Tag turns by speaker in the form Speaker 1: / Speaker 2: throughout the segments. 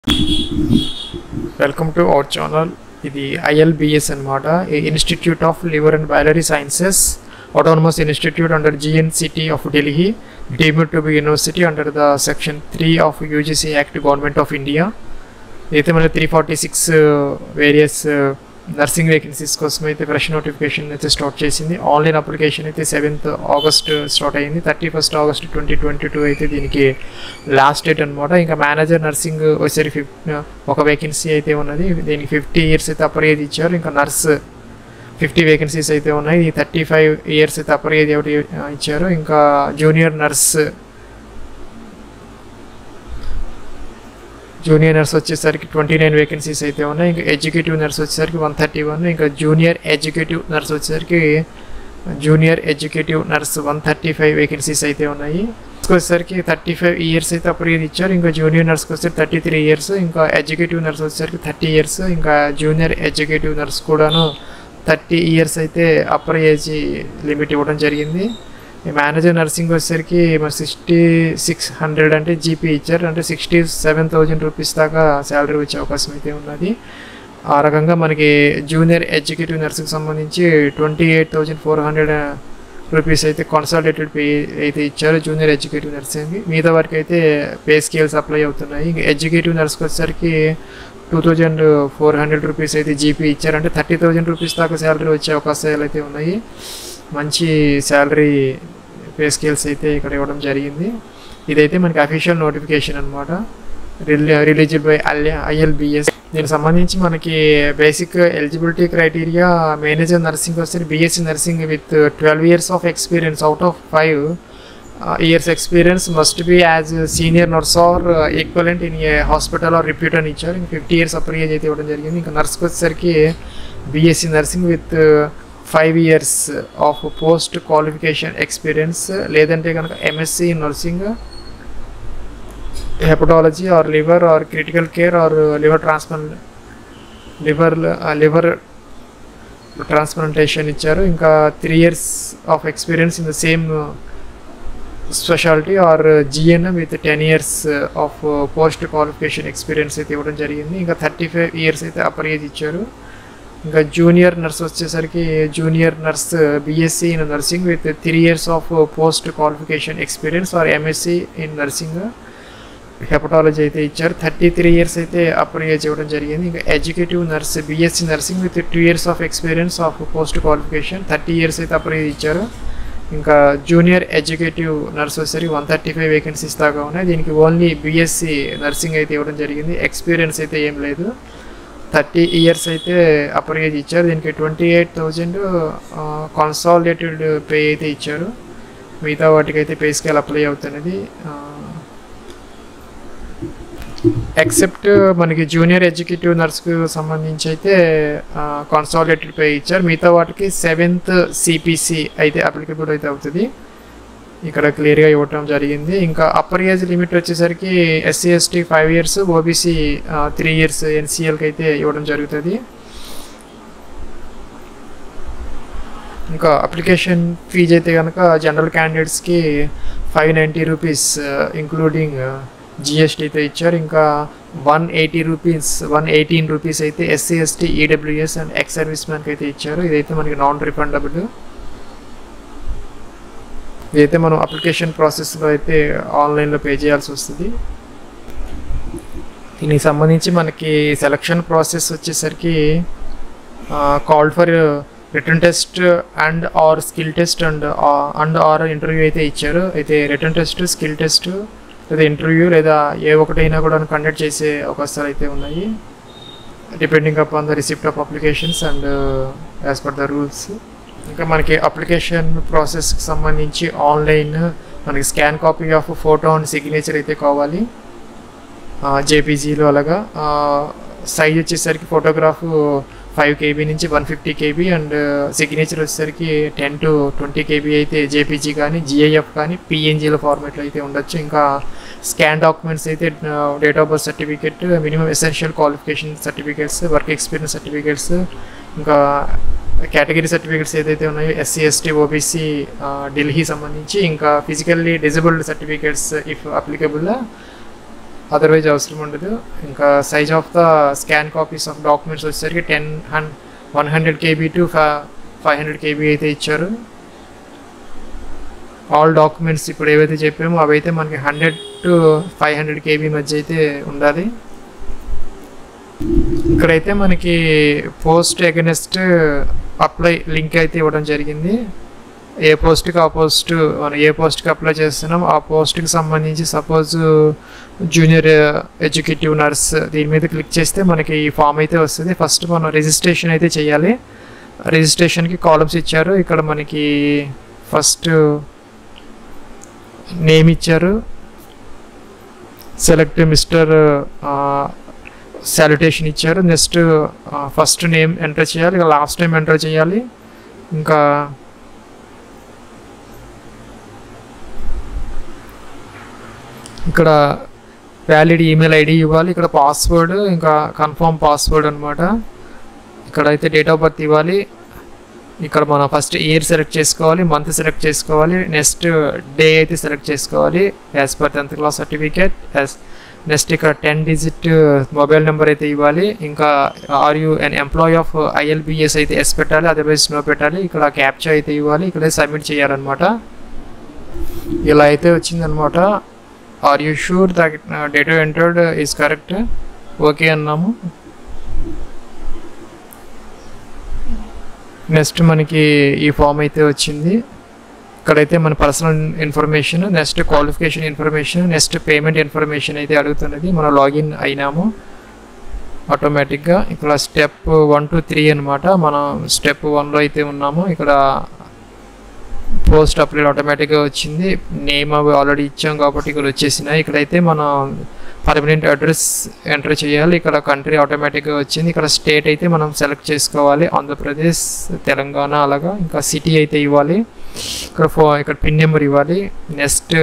Speaker 1: Welcome to our channel ఇది ILBS అనమాట institute of liver and biology sciences autonomous institute under GNCT of Delhi, deemed to be university under the section 3 of UGC Act Government of India. అయితే మన three forty six various nursing vacancies కోసం అయితే fresh notification అయితే start చేసింది online application అయితే seventh August start అయింది thirty first August twenty twenty two అయితే దీనికి లాస్ట్ డేట్ అనమాట ఇంకా మేనేజర్ నర్సింగ్ వచ్చేసరికి ఫిఫ్ ఒక వేకెన్సీ అయితే ఉన్నది దీనికి ఫిఫ్టీ ఇయర్స్ అయితే అప్పర్ ఏజ్ ఇచ్చారు ఇంకా నర్స్ ఫిఫ్టీ వేకెన్సీస్ అయితే ఉన్నాయి ఈ థర్టీ ఫైవ్ ఇయర్స్ అయితే అప్పర్ ఏజ్ ఒకటి ఇచ్చారు ఇంకా జూనియర్ నర్స్ జూనియర్ నర్స్ వచ్చేసరికి ట్వంటీ నైన్ వేకెన్సీస్ అయితే ఉన్నాయి ఇంకా ఎడ్యుకేటివ్ నర్స్ వచ్చేసరికి వన్ థర్టీ వన్ ఇంకా జూనియర్ ఎడ్యుకేటివ్ నర్స్ వచ్చేసరికి junior educative nurse one thirty five vacancies అయితే ఉన్నాయి వచ్చేసరికి థర్టీ ఫైవ్ ఇయర్స్ అయితే అప్పుడు ఇది ఇచ్చారు ఇంకా జూనియర్ నర్స్కి వచ్చేసరికి థర్టీ త్రీ ఇయర్స్ ఇంకా ఎడ్యుకేటివ్ నర్స్ వచ్చేసరికి థర్టీ ఇయర్స్ ఇంకా జూనియర్ ఎడ్యుకేటివ్ నర్స్ కూడాను థర్టీ ఇయర్స్ అయితే అప్పర్ ఏజ్ లిమిట్ ఇవ్వడం జరిగింది ఈ మేనేజర్ నర్సింగ్ వచ్చేసరికి మరి సిక్స్టీ సిక్స్ హండ్రెడ్ అంటే జీపీ ఇచ్చారు అంటే సిక్స్టీ సెవెన్ థౌజండ్ రూపీస్ దాకా శాలరీ వచ్చే అవకాశం అయితే ఉన్నది ఆ రకంగా మనకి జూనియర్ ఎడ్యుకేటివ్ నర్సింగ్ సంబంధించి twenty eight thousand four hundred rupees అయితే కన్సాలిడేటెడ్ పే అయితే ఇచ్చారు జూనియర్ ఎడ్యుకేటివ్ నర్సింగ్ మిగతా వారికి అయితే పే స్కేల్స్ అప్లై అవుతున్నాయి ఇంకా ఎడ్యుకేటివ్ నర్స్కి వచ్చేసరికి two thousand four hundred rupees అయితే జీపీ ఇచ్చారు అంటే థర్టీ థౌజండ్ రూపీస్ దాకా శాలరీ వచ్చే అవకాశాలు అయితే ఉన్నాయి మంచి శాలరీ పే స్కేల్స్ అయితే ఇక్కడ ఇవ్వడం జరిగింది ఇదైతే మనకి అఫీషియల్ నోటిఫికేషన్ అనమాట రిలీజ్డ్ బై ఐఎల్బిఎస్ దీనికి సంబంధించి మనకి basic eligibility criteria manager nursing వస్తే BSc nursing with twelve years of experience out of five years experience must be as senior nurse or equivalent in a hospital or repute అని ఇచ్చారు ఇంకా fifty years upper age అయితే ఇవ్వడం జరిగింది ఇంకా నర్స్కి వచ్చేసరికి BSc nursing with five years of post qualification experience లేదంటే కనుక MSc nursing hepatology or liver or critical care or liver transplant liver liver transplantation ఇచ్చారు ఇంకా three years of experience in the same speciality or GNM with ten years of post qualification experience అయితే ఇవ్వడం జరిగింది ఇంకా thirty five years అయితే upper age ఇచ్చారు ఇంకా junior nurse వచ్చేసరికి junior nurse BSc in nursing with three years of post qualification experience or MSc in nursing hepatology అయితే ఇచ్చారు థర్టీ త్రీ ఇయర్స్ అయితే అప్పర్ ఏజ్ ఇవ్వడం జరిగింది ఇంకా educative nurse BSc nursing with two years of experience of post qualification thirty years అయితే upper age ఇచ్చారు ఇంకా junior educative nurse వచ్చేసరికి వన్ థర్టీ ఫైవ్ వేకెన్సీస్ దాకా ఉన్నాయి దీనికి ఓన్లీ బీఎస్సీ నర్సింగ్ అయితే ఇవ్వడం జరిగింది ఎక్స్పీరియన్స్ అయితే ఏం లేదు థర్టీ ఇయర్స్ అయితే అప్పర్ ఏజ్ ఇచ్చారు దీనికి twenty eight thousand consolidated pay అయితే ఇచ్చారు మిగతా వాటికి అయితే పే స్కేల్ అప్లై అవుతున్నది ఎక్సెప్ట్ మనకి జూనియర్ ఎడ్యుకేటివ్ నర్స్కి సంబంధించి అయితే కన్సాలిడేటెడ్ పే ఇచ్చారు మిగతా వాటికి సెవెంత్ సిపిసి అయితే అప్లికబుల్ అయితే అవుతుంది ఇక్కడ క్లియర్గా ఇవ్వటం జరిగింది ఇంకా అప్పర్ ఏజ్ లిమిట్ వచ్చేసరికి SC ST five years OBC three years ఎన్సీఎల్కి అయితే ఇవ్వడం జరుగుతుంది ఇంకా అప్లికేషన్ ఫీజ్ అయితే కనుక జనరల్ క్యాండిడేట్స్కి five ninety rupees including GST అయితే ఇచ్చారు ఇంకా one eighty rupees one eighteen rupees అయితే SC ST EWS and ex service మ్యాన్కి అయితే ఇచ్చారు ఇదైతే మనకి నాన్ రిఫండబుల్ ఇదైతే మనం అప్లికేషన్ ప్రాసెస్లో అయితే ఆన్లైన్లో పే చేయాల్సి వస్తుంది దీనికి సంబంధించి మనకి సెలక్షన్ ప్రాసెస్ వచ్చేసరికి called for written test and or skill test and and or interview అయితే ఇచ్చారు అయితే రిటర్న్ టెస్ట్ స్కిల్ టెస్ట్ లేదా ఇంటర్వ్యూ లేదా ఏ ఒకటైనా కూడా కండక్ట్ చేసే అవకాశాలు అయితే ఉన్నాయి depending upon the receipt of applications and as per the rules ఇంకా మనకి అప్లికేషన్ ప్రాసెస్కి సంబంధించి ఆన్లైన్ మనకి scan copy of photo and signature అయితే కావాలి జేపీజీలో అలాగా సైజ్ వచ్చేసరికి ఫోటోగ్రాఫ్ ఫైవ్ కేబీ నుంచి one fifty KB and signature వచ్చేసరికి టెన్ టు ట్వంటీ కేబీ అయితే జేపీజీ కానీ జిఐఎఫ్ కానీ పిఎన్జీల ఫార్మేట్లో అయితే ఉండొచ్చు ఇంకా స్కాన్ డాక్యుమెంట్స్ అయితే date of birth certificate minimum essential qualification certificates work experience certificates ఇంకా కేటగిరీ సర్టిఫికేట్స్ ఏదైతే ఉన్నాయో ఎస్సీ ఎస్టీ ఓబీసీ ఢిల్లీ సంబంధించి ఇంకా physically disabled certificates if applicable otherwise అవసరం ఉండదు ఇంకా size of the scan copies of documents వచ్చేసరికి టెన్ హన్ one hundred KB to five hundred KB అయితే ఇచ్చారు ఆల్ డాక్యుమెంట్స్ ఇప్పుడు ఏవైతే చెప్పామో అవి అయితే మనకి hundred to five hundred KB మధ్య అయితే ఉండాలి ఇక్కడైతే మనకి పోస్ట్ అగెనెస్ట్ అప్లై లింక్ అయితే ఇవ్వడం జరిగింది ఏ పోస్ట్కి ఆ పోస్ట్ మనం ఏ పోస్ట్కి అప్లై చేస్తున్నాం ఆ పోస్ట్కి సంబంధించి సపోజ్ జూనియర్ ఎడ్యుకేటివ్ నర్స్ దీని మీద క్లిక్ చేస్తే మనకి ఈ ఫామ్ అయితే వస్తుంది ఫస్ట్ మనం రిజిస్ట్రేషన్ అయితే చేయాలి రిజిస్ట్రేషన్కి కాలమ్స్ ఇచ్చారు ఇక్కడ మనకి ఫస్ట్ నేమ్ ఇచ్చారు సెలెక్ట్ మిస్టర్ శాలిటేషన్ ఇచ్చారు నెక్స్ట్ ఫస్ట్ నేమ్ ఎంటర్ చేయాలి ఇక లాస్ట్ నేమ్ ఎంటర్ చేయాలి ఇంకా ఇక్కడ వ్యాలిడ్ ఈమెయిల్ ఐడి ఇవ్వాలి ఇక్కడ పాస్వర్డ్ ఇంకా కన్ఫర్మ్ పాస్వర్డ్ అనమాట ఇక్కడ అయితే డేట్ ఆఫ్ బర్త్ ఇవ్వాలి ఇక్కడ మనం ఫస్ట్ ఇయర్ సెలెక్ట్ చేసుకోవాలి మంత్ సెలెక్ట్ చేసుకోవాలి నెక్స్ట్ డే అయితే సెలెక్ట్ చేసుకోవాలి as per tenth class certificate as next ఇక్కడ టెన్ డిజిట్ మొబైల్ నెంబర్ అయితే ఇవ్వాలి ఇంకా are you an employee of ILBS అయితే ఎస్ పెట్టాలి అదర్వైజ్ నో పెట్టాలి ఇక్కడ క్యాప్చా అయితే ఇవ్వాలి ఇక్కడ సబ్మిట్ చేయాలన్నమాట ఇలా అయితే వచ్చిందనమాట are you sure that data entered is correct okay అన్నాము నెక్స్ట్ మనకి ఈ ఫామ్ అయితే వచ్చింది ఇక్కడైతే మన personal information next qualification information next payment information అయితే అడుగుతున్నది మనం లాగిన్ అయినాము ఆటోమేటిక్గా ఇక్కడ స్టెప్ వన్ టు త్రీ అనమాట మనం స్టెప్ వన్లో అయితే ఉన్నాము ఇక్కడ పోస్ట్ అప్లైడ్ ఆటోమేటిక్గా వచ్చింది నేమ్ అవి ఆల్రెడీ ఇచ్చాం కాబట్టి ఇక్కడ వచ్చేసినాయి ఇక్కడైతే మనం పర్మనెంట్ అడ్రస్ ఎంటర్ చేయాలి ఇక్కడ కంట్రీ ఆటోమేటిక్గా వచ్చింది ఇక్కడ స్టేట్ అయితే మనం సెలెక్ట్ చేసుకోవాలి ఆంధ్రప్రదేశ్ తెలంగాణ అలాగా ఇంకా సిటీ అయితే ఇవ్వాలి ఇక్కడ ఫో ఇక్కడ పిన్ నెంబర్ ఇవ్వాలి నెక్స్ట్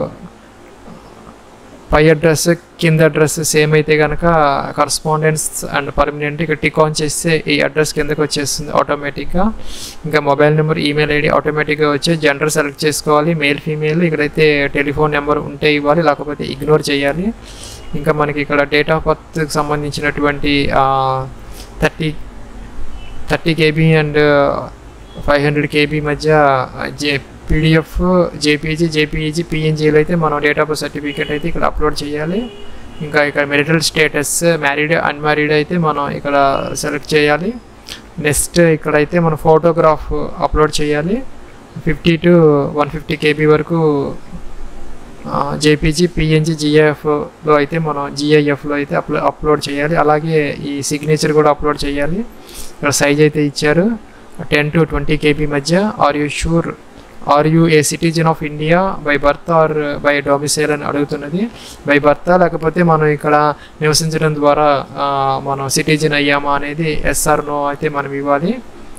Speaker 1: పై అడ్రస్ కింద అడ్రస్ సేమ్ అయితే కనుక కరస్పాండెన్స్ అండ్ పర్మనెంట్ ఇక్కడ టిక్ ఆన్ చేస్తే ఈ అడ్రస్ కిందకి వచ్చేస్తుంది ఆటోమేటిక్గా ఇంకా మొబైల్ నెంబర్ ఈమెయిల్ ఐడి ఆటోమేటిక్గా వచ్చే జెండర్ సెలెక్ట్ చేసుకోవాలి మేల్ ఫీమేల్ ఇక్కడైతే టెలిఫోన్ నెంబర్ ఉంటే ఇవ్వాలి లేకపోతే ఇగ్నోర్ చేయాలి ఇంకా మనకి ఇక్కడ డేట్ ఆఫ్ బర్త్కి సంబంధించినటువంటి thirty thirty KB and five hundred KB మధ్య జే పీడిఎఫ్ జేపీజీ జేపీఈజీ పిఎన్జీలో అయితే మనం డేట్ ఆఫ్ బర్త్ సర్టిఫికేట్ అయితే ఇక్కడ అప్లోడ్ చేయాలి ఇంకా ఇక్కడ మెరిటల్ స్టేటస్ మ్యారీడ్ అన్మ్యారీడ్ అయితే మనం ఇక్కడ సెలెక్ట్ చేయాలి నెక్స్ట్ ఇక్కడైతే మనం ఫోటోగ్రాఫ్ అప్లోడ్ చేయాలి fifty to one fifty KB వరకు జేపీజీ పిఎన్జీ జిఐఎఫ్లో అయితే మనం జిఐఎఫ్లో అయితే అప్లో అప్లోడ్ చేయాలి అలాగే ఈ సిగ్నేచర్ కూడా అప్లోడ్ చేయాలి ఇక్కడ సైజ్ అయితే ఇచ్చారు టెన్ టు ట్వంటీ కేబీ మధ్య are you sure are you a citizen of India by birth or by domicile అని అడుగుతున్నది బై బర్త్ లేకపోతే మనం ఇక్కడ నివసించడం ద్వారా మనం సిటిజన్ అయ్యామా అనేది ఎస్ఆర్ నో అయితే మనం ఇవ్వాలి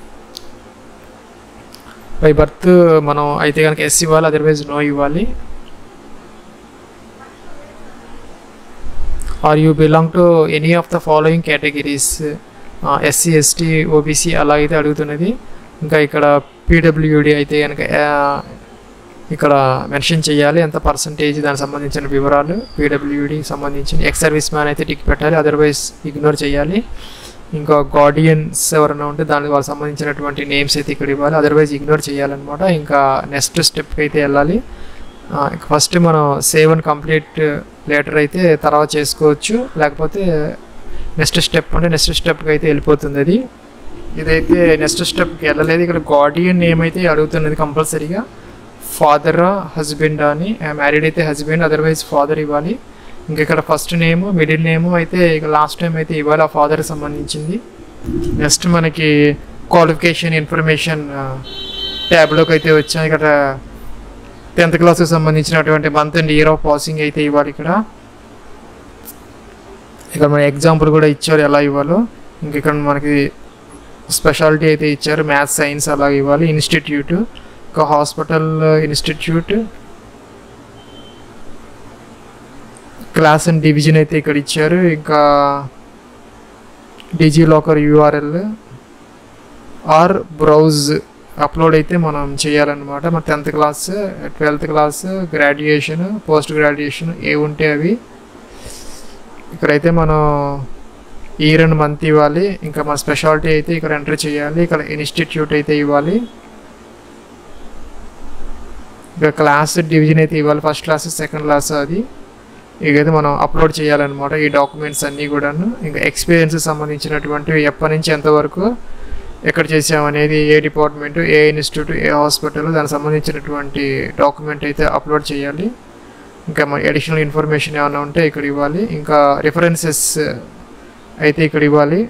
Speaker 1: బై బర్త్ మనం అయితే కనుక ఎస్ ఇవ్వాలి అదర్వైజ్ నో ఇవ్వాలి are you belong to any of the following categories SC ST OBC అలా అయితే అడుగుతున్నది ఇంకా ఇక్కడ పీడబ్ల్యూడి అయితే కనుక ఇక్కడ మెన్షన్ చేయాలి ఎంత పర్సంటేజ్ దానికి సంబంధించిన వివరాలు పీడబ్ల్యూడికి సంబంధించిన ఎక్స్ సర్వీస్ మ్యాన్ అయితే టిక్ పెట్టాలి అదర్వైజ్ ఇగ్నోర్ చేయాలి ఇంకా గార్డియన్స్ ఎవరైనా ఉంటే దానికి వాళ్ళకి సంబంధించినటువంటి నేమ్స్ అయితే ఇక్కడ ఇవ్వాలి అదర్వైజ్ ఇగ్నోర్ చేయాలన్నమాట ఇంకా నెక్స్ట్ స్టెప్కి అయితే వెళ్ళాలి ఫస్ట్ మనం సేవ్ అండ్ కంప్లీట్ లెటర్ అయితే తర్వాత చేసుకోవచ్చు లేకపోతే నెక్స్ట్ స్టెప్ అంటే నెక్స్ట్ స్టెప్కి అయితే వెళ్ళిపోతుంది అది ఇదైతే నెక్స్ట్ స్టెప్కి వెళ్ళలేదు ఇక్కడ గార్డియన్ నేమ్ అయితే అడుగుతున్నది కంపల్సరీగా ఫాదర్ హస్బెండ్ అని మ్యారీడ్ అయితే హస్బెండ్ అదర్వైజ్ ఫాదర్ ఇవ్వాలి ఇంకా ఇక్కడ ఫస్ట్ నేమ్ మిడిల్ నేమ్ అయితే ఇక లాస్ట్ టైం అయితే ఇవ్వాలి ఆ ఫాదర్కి సంబంధించింది నెక్స్ట్ మనకి క్వాలిఫికేషన్ ఇన్ఫర్మేషన్ ట్యాబ్లోకి అయితే వచ్చాం ఇక్కడ టెన్త్ క్లాస్కి సంబంధించినటువంటి month and year of passing అయితే ఇవ్వాలి ఇక్కడ ఇక్కడ మన ఎగ్జాంపుల్ కూడా ఇచ్చారు ఎలా ఇవ్వాలో ఇంక ఇక్కడ మనకి స్పెషాలిటీ అయితే ఇచ్చారు మ్యాథ్స్ సైన్స్ అలా ఇవ్వాలి ఇన్స్టిట్యూట్ ఇంకా hospital institute class and division అయితే ఇక్కడ ఇచ్చారు ఇంకా DigiLocker URL or browse upload అయితే మనం చేయాలన్నమాట మన tenth class twelfth class graduation post graduation ఏ ఉంటే అవి ఇక్కడైతే మనం ఇయర్ అండ్ మంత్ ఇవ్వాలి ఇంకా మన స్పెషాలిటీ అయితే ఇక్కడ ఎంటర్ చేయాలి ఇక్కడ ఇన్స్టిట్యూట్ అయితే ఇవ్వాలి ఇక క్లాస్ డివిజన్ అయితే ఇవ్వాలి ఫస్ట్ క్లాస్ సెకండ్ క్లాస్ అది ఇకైతే మనం అప్లోడ్ చేయాలన్నమాట ఈ డాక్యుమెంట్స్ అన్నీ కూడాను ఇంకా ఎక్స్పీరియన్స్ సంబంధించినటువంటి ఎప్పటి నుంచి ఎంతవరకు ఎక్కడ చేసామనేది ఏ డిపార్ట్మెంట్ ఏ ఇన్స్టిట్యూట్ ఏ హాస్పిటల్ దానికి సంబంధించినటువంటి డాక్యుమెంట్ అయితే అప్లోడ్ చేయాలి ఇంకా మన అడిషనల్ ఇన్ఫర్మేషన్ ఏమైనా ఉంటే ఇక్కడ ఇవ్వాలి ఇంకా రిఫరెన్సెస్ అయితే ఇక్కడ ఇవ్వాలి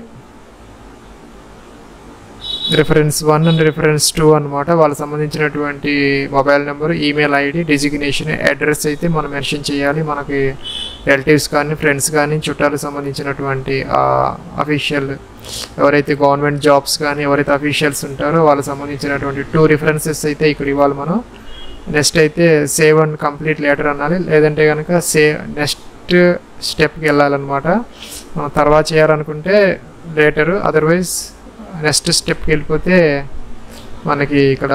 Speaker 1: reference one and reference two అనమాట వాళ్ళకి సంబంధించినటువంటి mobile number email ID designation address అయితే మనం మెన్షన్ చేయాలి మనకి రిలేటివ్స్ కానీ ఫ్రెండ్స్ కానీ చుట్టాలకు సంబంధించినటువంటి అఫీషియల్ ఎవరైతే గవర్నమెంట్ జాబ్స్ కానీ ఎవరైతే అఫీషియల్స్ ఉంటారో వాళ్ళకి సంబంధించినటువంటి టూ రిఫరెన్సెస్ అయితే ఇక్కడ ఇవ్వాలి మనం నెక్స్ట్ అయితే సేవ్ అండ్ కంప్లీట్ లెటర్ అనాలి లేదంటే కనుక సే నెక్స్ట్ స్టెప్కి వెళ్ళాలన్నమాట మనం తర్వాత చేయాలనుకుంటే లేటరు అదర్వైజ్ నెక్స్ట్ స్టెప్కి వెళ్ళిపోతే మనకి ఇక్కడ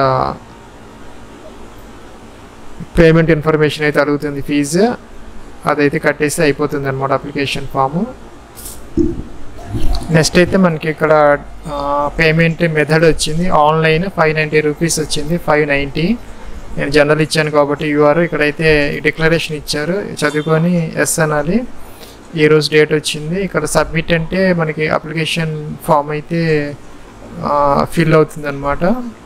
Speaker 1: పేమెంట్ ఇన్ఫర్మేషన్ అయితే అడుగుతుంది ఫీజు అదైతే కట్టేస్తే అయిపోతుంది అనమాట అప్లికేషన్ ఫాము నెక్స్ట్ అయితే మనకి ఇక్కడ పేమెంట్ మెథడ్ వచ్చింది ఆన్లైన్ ఫైవ్ నైంటీ రూపీస్ వచ్చింది ఫైవ్ నైంటీ నేను జనరల్ ఇచ్చాను కాబట్టి యూఆర్ ఇక్కడైతే డిక్లరేషన్ ఇచ్చారు చదువుకొని ఎస్ అనాలి ఈరోజు డేట్ వచ్చింది ఇక్కడ సబ్మిట్ అంటే మనకి అప్లికేషన్ ఫామ్ అయితే ఫిల్ అవుతుంది అనమాట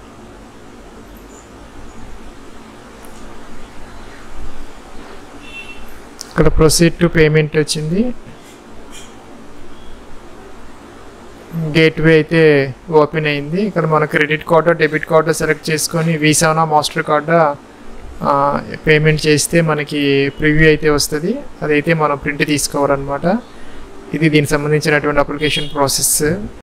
Speaker 1: ఇక్కడ ప్రొసీడ్ టు పేమెంట్ వచ్చింది గేట్వే అయితే ఓపెన్ అయింది ఇక్కడ మన credit card debit card select చేసుకొని వీసానా మాస్టర్ కార్డు పేమెంట్ చేస్తే మనకి ప్రివ్యూ అయితే వస్తుంది అదైతే మనం ప్రింట్ తీసుకోవాలన్నమాట ఇది దీనికి సంబంధించినటువంటి అప్లికేషన్ ప్రాసెస్